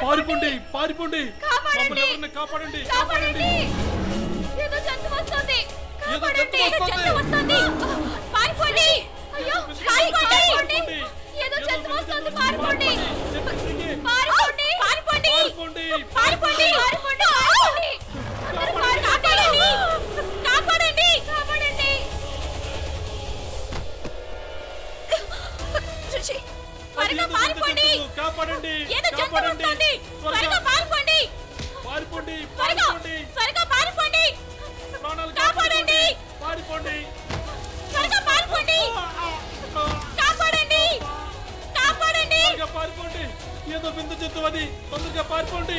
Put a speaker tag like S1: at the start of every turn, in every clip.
S1: పారిపోండి పారిపోండి
S2: కాపాడండి.
S1: మమ్మల్ని ఎవరిని కాపాడండి
S2: కాపాడండి
S1: కాపాడండి
S2: ఏదో జంతు వస్తుంది
S1: ఏదో
S2: కాపాడండి
S1: జంతు
S2: ఏదో జంతు
S1: వస్తుంది.
S2: వస్తుంది పారిపోండి అయ్యో పారిపోండి
S1: పారిపోండి.
S2: ఏదో
S1: ఏదో
S2: జంతు వస్తుంది
S1: జంతు
S2: పారిపోండి
S1: పారిపోండి.
S2: పారిపోండి పారిపోండి
S1: పారిపోండి.
S2: పారిపోండి పారిపోండి పారిపోండి అందరూ పారి- కాపాడండి కాపాడండి కాపాడండి శృషి త్వరగా
S1: ఏదో
S2: పారిపోండి
S1: జంతువు, కాపాడండి
S2: ఏదో జంతు
S1: కాపాడండి
S2: వస్తుంది
S1: త్వరగా
S2: త్వరగా పారిపోండి
S1: పారిపోండి
S2: త్వరగా
S1: పారిపోండి
S2: త్వరగా పారిపోండి
S1: ప్రాణాలు
S2: కాపాడండి.
S1: పారిపోండి
S2: త్వరగా పారిపోండి కాపాడండి కాపాడండి
S1: త్వరగా పారిపోండి ఏదో వింత జంతువు అది తొందరగా పారిపోండి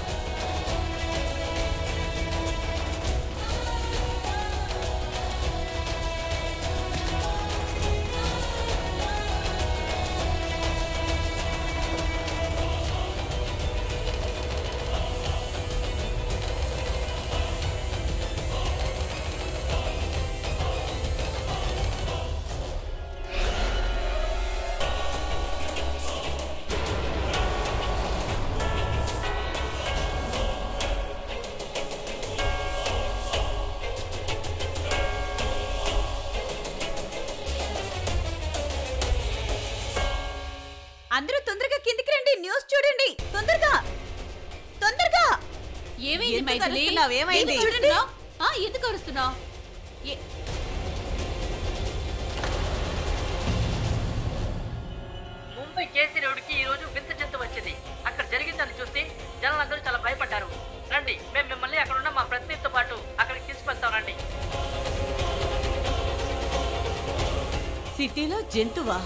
S3: అందరూ తొందరగా కిందికి రండి న్యూస్ చూడండి తొందరగా తొందరగా
S2: ఏమైంది
S3: ఎందుకు
S2: మైథిలి
S3: అరుస్తున్నావ్? ఏమైంది?
S2: ఎందుకు అరుస్తున్నావ్? ఆ, ఎందుకు అరుస్తున్నావు
S4: ముంబై కేసీ రోడ్డుకి ఈ రోజు వింత జంతువు వచ్చింది అక్కడ జరిగిందని చూసి జనాలందరూ చాలా భయపడ్డారు రండి మేము మిమ్మల్ని అక్కడ ఉన్న మా ప్రతినిధితో పాటు అక్కడికి తీసుకెళ్తాం రండి
S3: సిటీలో జంతువా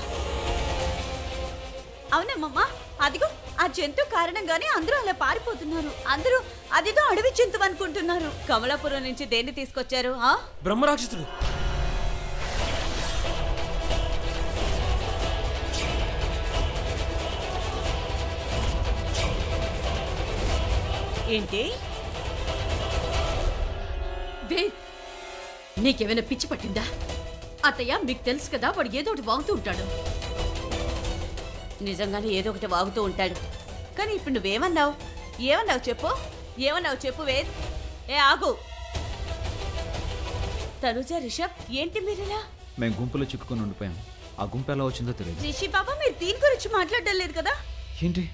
S3: అవునమ్మమ్మా అదిగో ఆ జంతువు కారణంగానే అందరూ అలా పారిపోతున్నారు అందరూ అదిదో అడవి జంతువు అనుకుంటున్నారు కమలాపురం నుంచి దేన్ని తీసుకొచ్చారు ఆ
S1: బ్రహ్మరాక్షసుడు
S3: ఏంటి
S2: వేద్ నీకేమైనా పిచ్చి పట్టిందా అత్తయ్య మీకు తెలుసు కదా వాడు ఏదో ఒకటి వాగుతూ ఉంటాడు
S3: నిజంగానే ఏదో ఒకటి వాగుతూ ఉంటాడు కానీ ఇప్పుడు నువ్వేమన్నావు ఏమన్నావు చెప్పు ఏమన్నావు చెప్పు వేద్ ఏ ఆగు తనుజ రిషబ్ ఏంటి మీరిలా
S5: మేము గుంపులో చిక్కుకొని ఉండిపోయాం ఆ గుంపు ఎలా వచ్చిందో తెలియదు
S3: రిషి బాబా మీరు దీని గురించి మాట్లాడడం లేదు కదా
S5: ఏంటి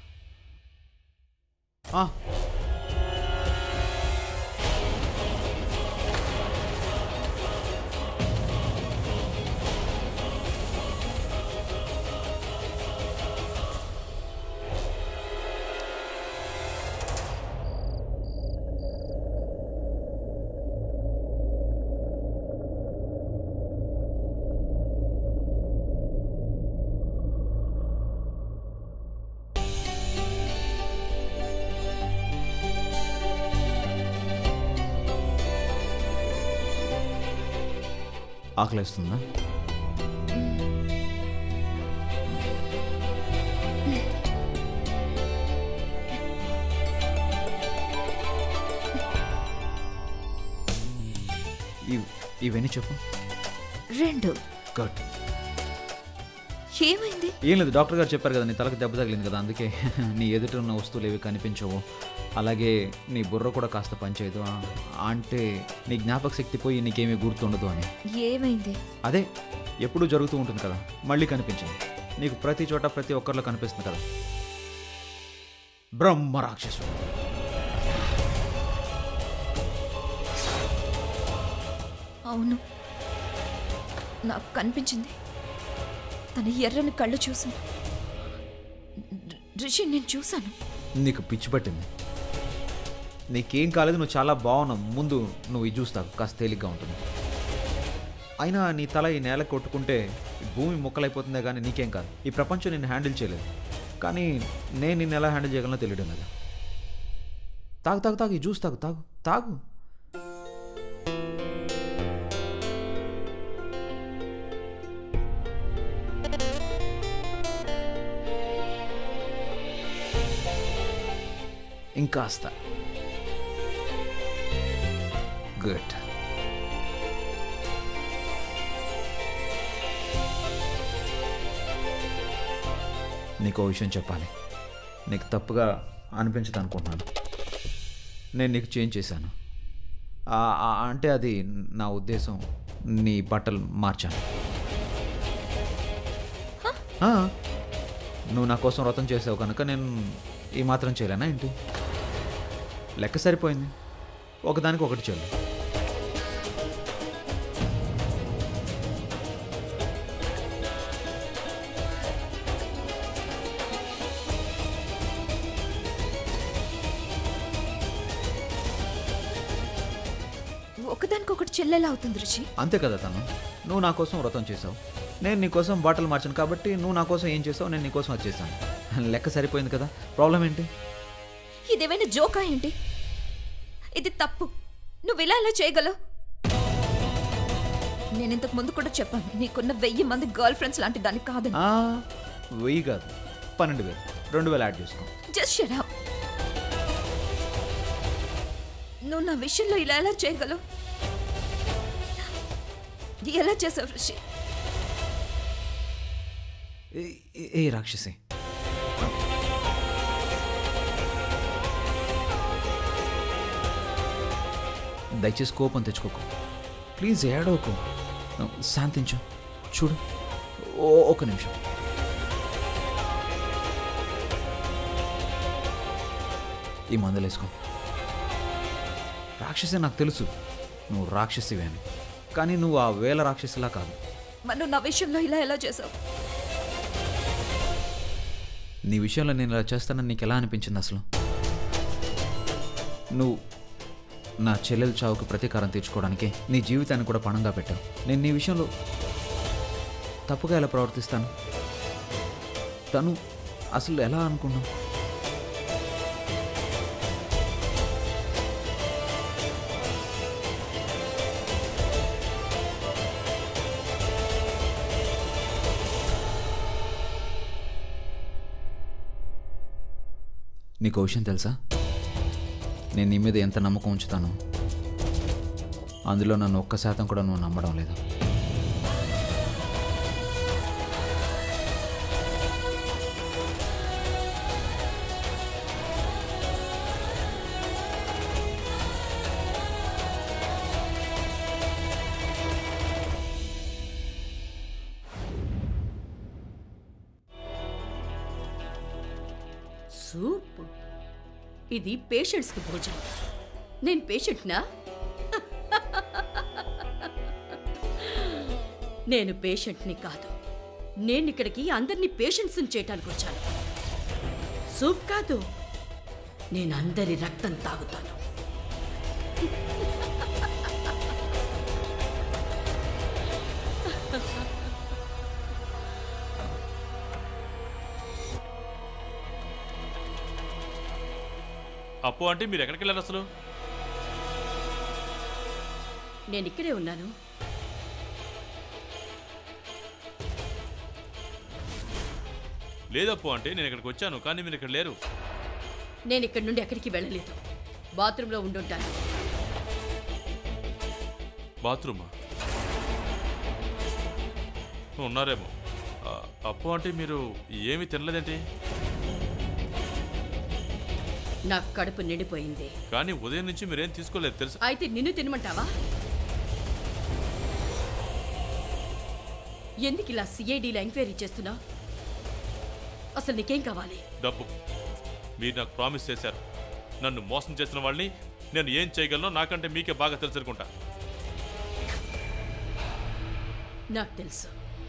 S5: ఆ, ఆకలేస్తుందా ఇవ్- ఇవన్నీ చెప్పు
S3: రెండు
S5: గుడ్
S3: ఏమైంది
S5: ఏం లేదు డాక్టర్ గారు చెప్పారు కదా నీ తలకు దెబ్బ తగిలింది కదా అందుకే నీ ఎదుట ఉన్న వస్తువులు ఏవి కనిపించవు అలాగే నీ బుర్ర కూడా కాస్త పనిచేయదు ఆ, అంటే నీ జ్ఞాపక శక్తి పోయి నీకేమీ గుర్తుండదు అని
S3: ఏమైంది
S5: అదే ఎప్పుడూ జరుగుతూ ఉంటుంది కదా మళ్ళీ కనిపించింది నీకు ప్రతి చోట ప్రతి ఒక్కరిలో కనిపిస్తుంది కదా బ్రహ్మ రాక్షసుడు
S6: అవును నాకు కనిపించింది తన ఎర్రని కళ్ళు చూశాను రి- రిషి నేను చూశాను
S5: నీకు పిచ్చి పట్టింది నీకేం కాలేదు నువ్వు చాలా బాగున్నావు ముందు నువ్వు ఇది చూస్తావు కాస్త తేలిగ్గా ఉంటుంది అయినా నీ తల ఈ నేల కొట్టుకుంటే ఈ భూమి ముక్కలైపోతుందే కానీ నీకేం కాదు ఈ ప్రపంచం నిన్ను హ్యాండిల్ చేయలేదు కానీ నేను నిన్ను ఎలా హ్యాండిల్ చేయగలనో తెలియడం కదా తాగు తాగు తాగు ఈ జ్యూస్ తాగు తాగు తాగు ఇంకాస్త గుడ్ నీకో విషయం చెప్పాలి నీకు తప్పుగా అనిపించదు అనుకుంటున్నాను నేను నీకు చేంజ్ చేశాను ఆ- ఆ- అంటే అది నా ఉద్దేశం నీ బట్టలు మార్చాను ఆ, నువ్వు నా కోసం వ్రతం చేసావు కనుక నేను ఈ మాత్రం చేయలేనా ఏంటి లెక్క సరిపోయింది ఒకదానికి ఒకటి చెల్లు
S6: ఒకదానికొకటి చెల్లెలా అవుతుంది రిషి
S5: అంతే కదా తను నువ్వు నా కోసం వ్రతం చేసావు నేను నీ కోసం బాటలు మార్చాను కాబట్టి నువ్వు నా కోసం ఏం చేసావు నేను నీ కోసం అది చేశాను లెక్క సరిపోయింది కదా ప్రాబ్లం ఏంటి
S6: ఇదేమైనా జోకా ఏంటి ఇది తప్పు నువ్వు ఇలా ఎలా చేయగలవు నేను ఇంతకు ముందు కూడా చెప్పాను నీకున్న వెయ్యి మంది గర్ల్ ఫ్రెండ్స్ లాంటి దాన్ని కాదని
S5: ఆ, వెయ్యి కాదు పన్నెండు వేలు రెండు వేలు యాడ్ చేసుకో
S6: జస్ట్ షట్ అప్ నువ్వు నా విషయంలో ఇలా ఎలా చేయగలవు ఎలా చేసావు రిషి
S5: ఏ- ఏ- ఏ రాక్షసి దయచేసి కోపం తెచ్చుకోకు ప్లీజ్ ఏడవకు శాంతించు చూడు ఓ ఒక నిమిషం ఈ మందులు వేసుకో రాక్షసి నాకు తెలుసు నువ్వు రాక్షసివే అని కానీ నువ్వు ఆ వేల రాక్షసిలా కాదు
S6: మరి నువ్వు నా విషయంలో ఇలా ఎలా చేసావు
S5: నీ విషయంలో నేను ఇలా చేస్తానని నీకు ఎలా అనిపించింది అసలు నువ్వు నా చెల్లెల చావుకు ప్రతీకారం తీర్చుకోవడానికి నీ జీవితాన్ని కూడా పణంగా పెట్టావు నేను నీ విషయంలో తప్పుగా ఎలా ప్రవర్తిస్తాను తను అసలు ఎలా అనుకున్నావు నీకు ఓ విషయం తెలుసా నేను నీ మీద ఎంత నమ్మకం ఉంచుతానో అందులో నన్ను ఒక్క శాతం కూడా నువ్వు నమ్మడం లేదు
S2: సూప్ ఇది పేషెంట్స్కి భోజనం నేను పేషెంట్నా నేను పేషెంట్ని కాదు నేను ఇక్కడికి అందరినీ పేషెంట్స్ని చేయటానికి వచ్చాను సూప్ కాదు నేను అందరి రక్తం తాగుతాను
S1: అప్పు అంటే మీరు ఎక్కడికి వెళ్ళారు అసలు
S2: నేను ఇక్కడే ఉన్నాను
S1: లేదప్పు అంటే నేను ఇక్కడికి వచ్చాను కానీ మీరు ఇక్కడ లేరు
S2: నేను ఇక్కడి నుండి ఎక్కడికి వెళ్ళలేదు బాత్రూంలో ఉండుంటాను
S1: బాత్రూమా ఉన్నారేమో ఆ, అప్పు అంటే మీరు ఏమీ తినలేదేంటి
S2: నాకు కడుపు నిండిపోయింది
S1: కానీ ఉదయం నుంచి మీరేం తీసుకోలేదు తెలుసు
S2: అయితే నిన్ను తినమంటావా ఎందుకు ఇలా సిఐడిలో ఎంక్వైరీ చేస్తున్నావు అసలు నీకేం కావాలి
S1: డబ్బు మీరు నాకు ప్రామిస్ చేశారు నన్ను మోసం చేసిన వాళ్ళని నేను ఏం చేయగలనో నాకంటే మీకే బాగా తెలుసు అనుకుంటా
S2: నాకు తెలుసు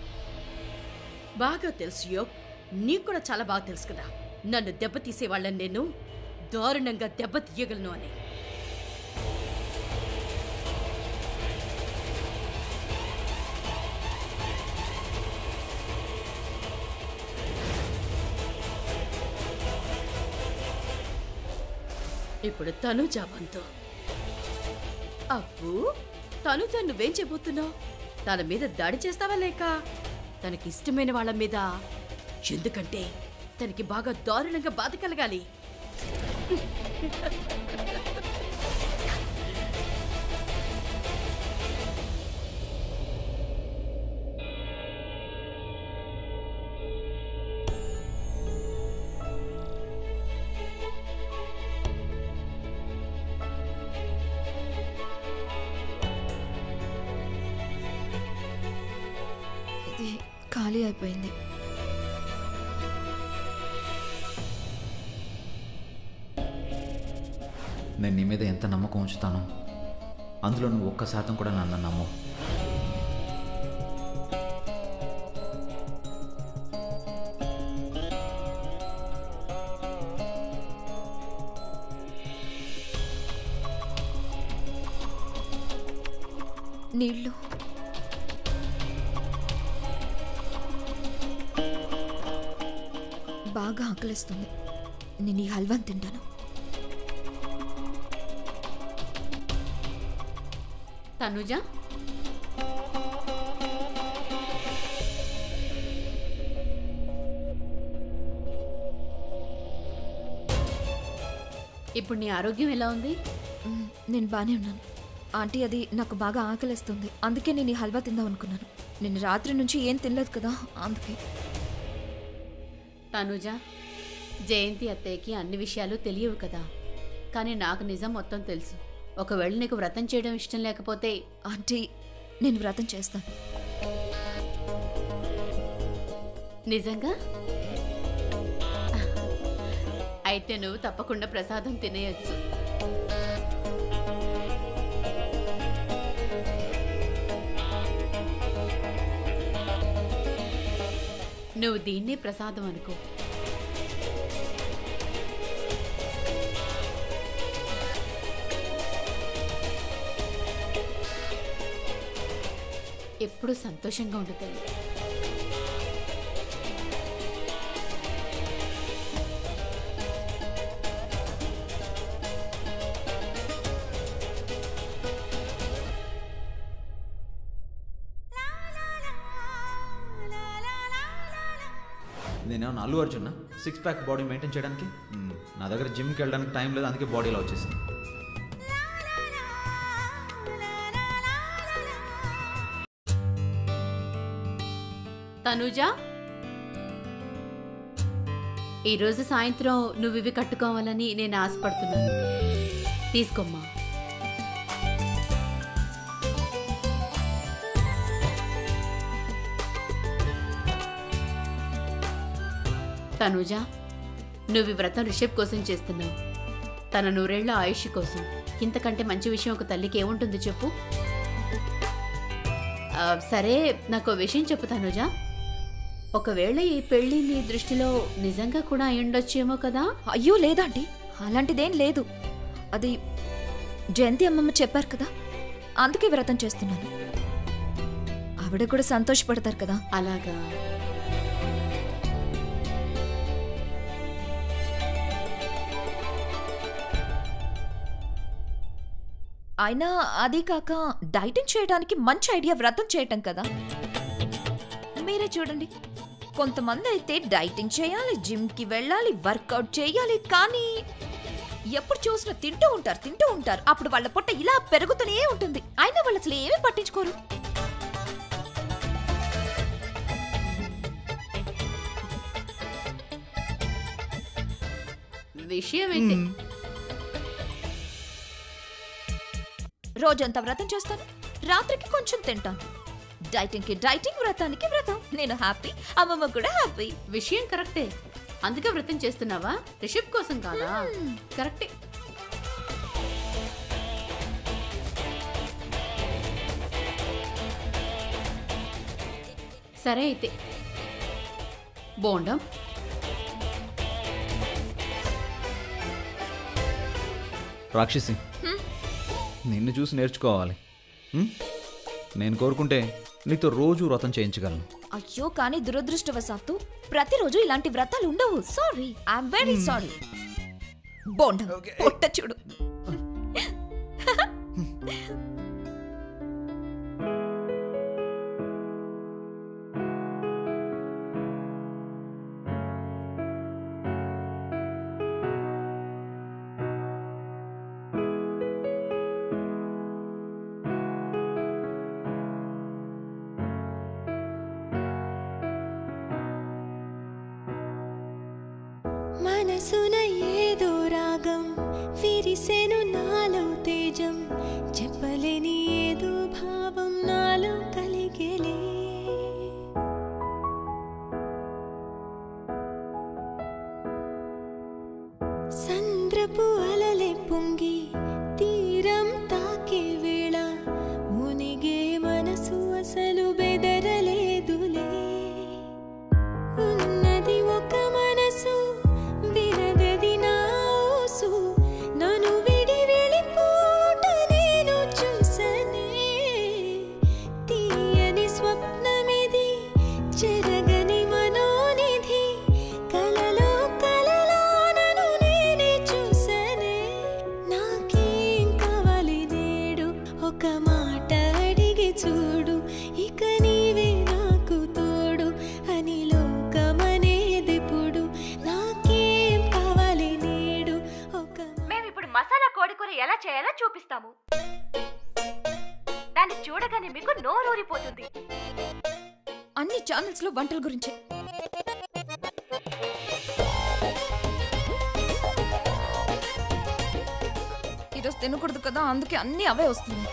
S2: బాగా తెలుసు యో నీకు కూడా చాలా బాగా తెలుసు కదా నన్ను దెబ్బతీసే వాళ్ళని నేను దారుణంగా దెబ్బ తీయగలను అని ఇప్పుడు తను జాబంతో అప్పు తను తను నువ్వేం చెబుతున్నావు తన మీద దాడి చేస్తావా లేక తనకి ఇష్టమైన వాళ్ళ మీద ఎందుకంటే తనకి బాగా దారుణంగా బాధ కలగాలి
S6: ఖాళీ అయిపోయింది
S5: నేను నీ మీద ఎంత నమ్మకం ఉంచుతానో అందులో నువ్వు ఒక్క శాతం కూడా నన్ను నమ్మవు
S6: నీళ్ళు బాగా ఆకలిస్తుంది నేను ఈ హల్వాని తింటాను
S2: తనుజ ఇప్పుడు నీ ఆరోగ్యం ఎలా ఉంది
S6: మ్, నేను బాగానే ఉన్నాను ఆంటీ అది నాకు బాగా ఆకలిస్తుంది అందుకే నేను ఈ హల్వా తిందాం అనుకున్నాను నేను రాత్రి నుంచి ఏం తినలేదు కదా అందుకే
S2: తనుజ జయంతి అత్తయ్యకి అన్ని విషయాలు తెలియవు కదా కానీ నాకు నిజం మొత్తం తెలుసు ఒకవేళ నీకు వ్రతం చేయడం ఇష్టం లేకపోతే
S6: ఆంటీ నేను వ్రతం చేస్తాను
S2: నిజంగా అయితే నువ్వు తప్పకుండా ప్రసాదం తినేయొచ్చు నువ్వు దీన్నే ప్రసాదం అనుకో ఎప్పుడు సంతోషంగా ఉంటుంది
S5: నేనేమన్నా Allu Arjun six pack body maintain చేయడానికి మ్మ్. నా దగ్గర జిమ్కి వెళ్ళడానికి టైం లేదు అందుకే బాడీలో వచ్చేసింది
S2: తనుజ ఈరోజు సాయంత్రం నువ్వు ఇవి కట్టుకోవాలని నేను ఆశపడుతున్నాను తీసుకోమ్మా తనుజ నువ్వు ఈ వ్రతం రిషబ్ కోసం చేస్తున్నావు తన నూరేళ్ల ఆయుష్ కోసం ఇంతకంటే మంచి విషయం ఒక తల్లికి ఏముంటుంది చెప్పు ఆ, సరే నాకు ఓ విషయం చెప్పు తనుజ ఒకవేళ ఈ పెళ్లి నీ దృష్టిలో నిజంగా కూడా అయ్యుండొచ్చేమో కదా
S6: అయ్యో లేదండి అలాంటిదేం లేదు అది జయంతి అమ్మమ్మ చెప్పారు కదా అందుకే వ్రతం చేస్తున్నాను ఆవిడ కూడా సంతోషపడతారు కదా
S2: అలాగా
S6: అయినా అది కాక డైటింగ్ చేయడానికి మంచి ఐడియా వ్రతం చేయటం కదా మీరే చూడండి కొంతమంది అయితే డైటింగ్ చేయాలి జిమ్కి వెళ్ళాలి వర్కౌట్ చేయాలి కానీ ఎప్పుడు చూసినా తింటూ ఉంటారు తింటూ ఉంటారు అప్పుడు వాళ్ళ పొట్ట ఇలా పెరుగుతూనే ఉంటుంది అయినా వాళ్ళు అసలు ఏమీ పట్టించుకోరు
S2: విషయం ఏంటి
S6: రోజంతా వ్రతం చేస్తాను రాత్రికి కొంచెం తింటాను డైటింగ్కి డైటింగ్ వ్రతానికి వ్రతం నేను హ్యాపీ అమ్మమ్మ కూడా హ్యాపీ
S2: విషయం కరెక్టే అందుకే వ్రతం చేస్తున్నావా రిషబ్ కోసం కాదా కరెక్టే సరే అయితే బోండం
S5: రాక్షసి నిన్ను చూసి నేర్చుకోవాలి మ్మ్? నేను కోరుకుంటే నీతో రోజు వ్రతం చేయించగలను
S6: అయ్యో కానీ దురదృష్టవశాత్తు ప్రతిరోజు ఇలాంటి వ్రతాలు ఉండవు సారీ ఐఎమ్ వెరీ సారీ బోండం పొట్ట చూడు
S7: మనసున ఏదో రాగం విరిసెను నాలో తేజం చెప్పలేని ఏదో భావం నాలో కలిగేలే సంద్రపు అలలే పొంగి తీరం తాకే వేళ మునిగే మనసు అసలు బెదరలేదులే ఉన్నది ఒక మనసు వినదది నా ఊసు నన్ను విడి వెళ్ళిపోట నేను చూసనే తీయని స్వప్నమిది చెరగని మనోనిధి కలలో కలలో నన్ను నేనే చూసనే నాకేం కావాలి నేడు ఒక మాట అడిగి చూడు ఇక నీవే నాకు తోడు అని లోకమనేదిప్పుడు నాకేం కావాలి నేడు ఒక
S8: మేము ఇప్పుడు మసాలా కోడి కూర ఎలా చేయాలో చూపిస్తాము దాన్ని చూడగానే మీకు నోరూరిపోతుంది
S6: అన్ని ఛానల్స్ లో వంటల గురించే ఈరోజు తినకూడదు కదా అందుకే అన్ని అవే వస్తున్నాయి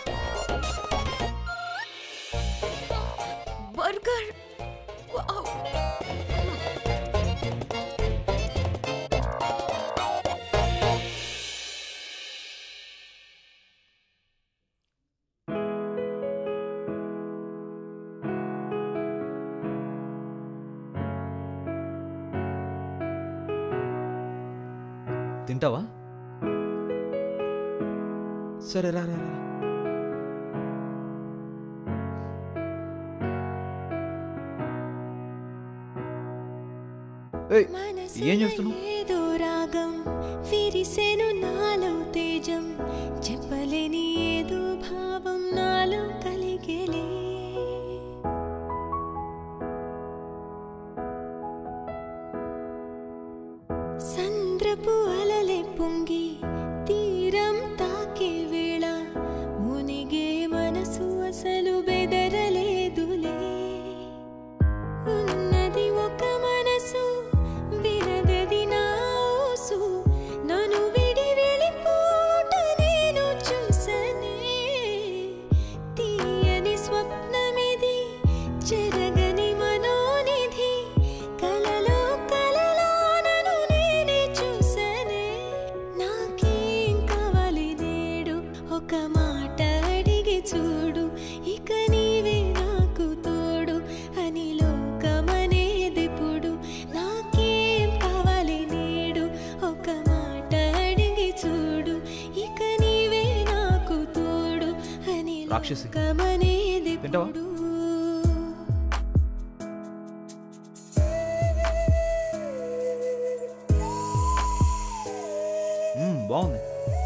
S6: బర్గర్ వావ్.
S5: తింటావా సరే రా రా రా. ఏయ్, ఏం చేస్తున్నావు
S7: ఏదో రాగం విరిసెను నాలో తేజం చెప్పలేని ఏదో భావం నాలో కలిగేలే సంద్రపు అలలే పొంగి తీరం తాకే వేళ మునిగే మనసు అసలు బెదరలేదులే ఉన్నది ఒక మనసు వినదది నా ఊసు నన్ను విడి వెళ్ళిపోట నేను చూసనే తీయని స్వప్నమిది చెరగని మనోనిధి కలలో కలలో నన్ను నేనే చూసనే నాకేం కావాలి నేడు ఒక మాట అడిగి చూడు ఇక నీవే నాకు తోడు అని లోకమనేదిప్పుడు నాకేం కావాలి నేడు ఒక మాట అడిగి చూడు ఇక నీవే నాకు తోడు అని
S5: రాక్షసి.
S7: లోకమనేదిప్పుడు
S5: మ్మ్, బాగుంది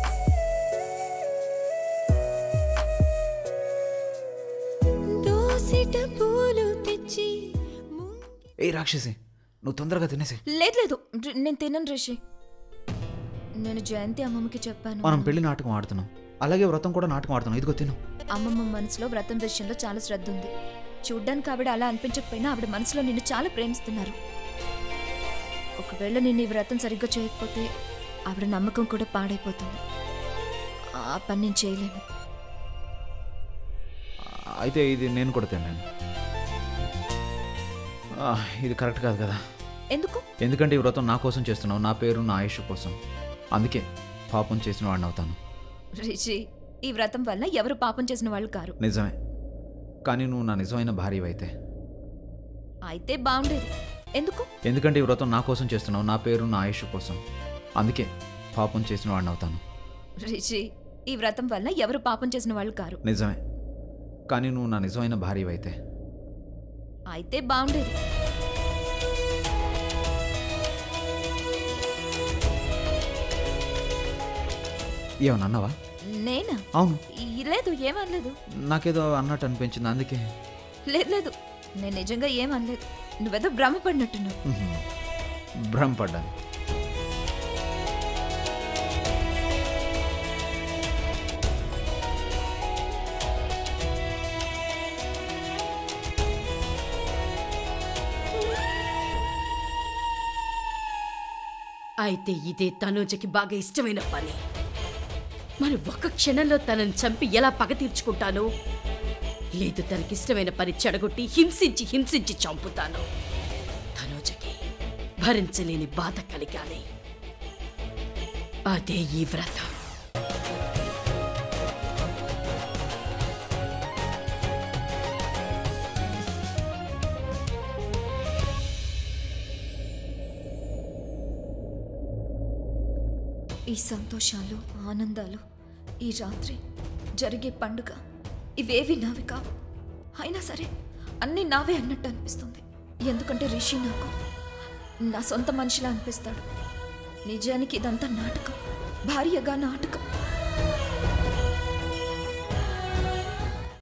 S7: దోసిట పూలు తెచ్చి ముంగి
S5: ఏ రాక్షసి నువ్వు తొందరగా తినేసి
S6: లేదు లేదు రి- నేను తినను రిషి నేను జయంతి అమ్మమ్మకి చెప్పాను
S5: మనం పెళ్లి నాటకం ఆడుతున్నాం అలాగే వ్రతం కూడా నాటకం ఆడుతున్నాం ఇదిగో తిను
S6: అమ్మమ్మ మనసులో వ్రతం విషయంలో చాలా శ్రద్ధ ఉంది చూడ్డానికి ఆవిడ అలా అనిపించకపోయినా ఆవిడ మనసులో నిన్ను చాలా ప్రేమిస్తున్నారు ఒకవేళ నిన్ను ఈ వ్రతం సరిగ్గా చేయకపోతే ఆవిడ నమ్మకం కూడా పాడైపోతుంది ఆ పని నేను చేయలేను
S5: అయితే ఇది నేను కూడా తిన్నాను ఆ, ఇది కరెక్ట్ కాదు కదా
S6: ఎందుకు
S5: ఎందుకంటే ఈ వ్రతం నా కోసం చేస్తున్నావు నా పేరు నా ఆయుష్ కోసం అందుకే పాపం చేసిన వాడిని అవుతాను
S6: రిషి ఈ వ్రతం వల్ల ఎవరు పాపం చేసిన వాళ్ళు కారు
S5: నిజమే కానీ నువ్వు నా నిజమైన భార్య అయితే
S6: అయితే బాగుండేది ఎందుకు
S5: ఎందుకంటే ఈ వ్రతం నా కోసం చేస్తున్నావు నా పేరు నా ఆయుష్ కోసం అందుకే పాపం చేసిన వాడిని అవుతాను
S6: రిషి ఈ వ్రతం వల్ల ఎవరు పాపం చేసిన వాళ్ళు కారు
S5: నిజమే కానీ నువ్వు నా నిజమైన భార్య అయితే
S6: అయితే బాగుండేది
S5: ఏమన్నా అన్నావా
S6: నేనా
S5: అవును
S6: ఈ- లేదు ఏమనలేదు
S5: నాకేదో అన్నట్టు అనిపించింది అందుకే
S6: లేదు లేదు నేను నిజంగా ఏమనలేదు నువ్వేదో భ్రమపడినట్టున్నావు
S5: మ్మ్. భ్రమపడ్డాను
S2: అయితే ఇదే తనూజకి బాగా ఇష్టమైన పని మరి ఒక్క క్షణంలో తనని చంపి ఎలా పగ తీర్చుకుంటాను లేదు తనకిష్టమైన పని చెడగొట్టి హింసించి హింసించి చంపుతాను తనూజకి భరించలేని బాధ కలిగాలి అదే ఈ వ్రతం
S6: ఈ సంతోషాలు ఆనందాలు ఈ రాత్రి జరిగే పండుగ ఇవేవి నావి కావు అయినా సరే అన్నీ నావే అన్నట్టు అనిపిస్తుంది ఎందుకంటే రిషి నాకు నా సొంత మనిషిలా అనిపిస్తాడు నిజానికి ఇదంతా నాటకం భార్యగా నాటకం